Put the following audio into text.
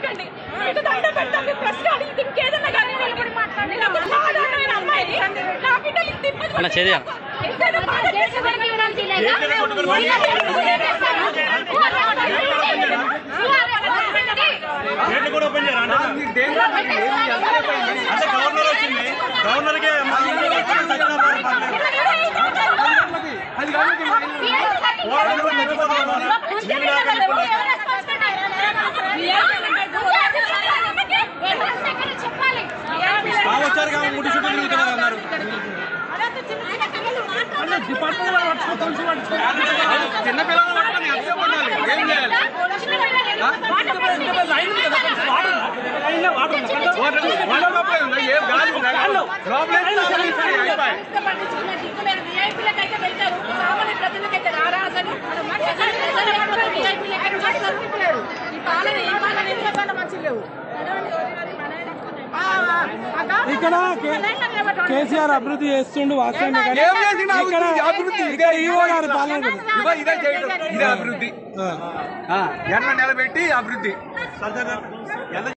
చేయకండి మీకు దండం పెడతాం మీ ప్రెస్ కాదు ఇది ఇంకేదన్నా కానీ నిలబడి మాట్లాడండి నేను ఒక సాధారణమైన అమ్మాయిని నా బిడ్డ ఇంత ఇబ్బంది అన్న, చేదియా. ఇంతేనా మాట చేసేదానికి ఇవ్వడానికి లేదా? గేట్లు కూడా ఓపెన్ చేయరా అంటే అంటే గవర్నర్ వచ్చింది గవర్నర్కే బాగా వచ్చారు కాబట్టి ముడి చుట్టూ తిరుగుతున్నారు అన్నారు చిన్న పిల్లలు పట్టుకొని ఎంతసేపు ఉండాలి ఏం చేయాలి వాళ్ళ లోపలే ఉందా? ఏం గాలి ఉందా? లోపలే ఉందా? అయిపోయి. ఇక్కడ కే- కేసీఆర్ అభివృద్ధి చేస్తుండు వాస్తవమే కానీ ఏం చేసిండు ఇక్కడ అభివృద్ధి? అభివృద్ధి ఇక్కడ ఈవో గారి పాలన ఉంది. ఇదిగో ఇదే చేయడం ఇదే అభివృద్ధి ఎండ నిలబెట్టి అభివృద్ధి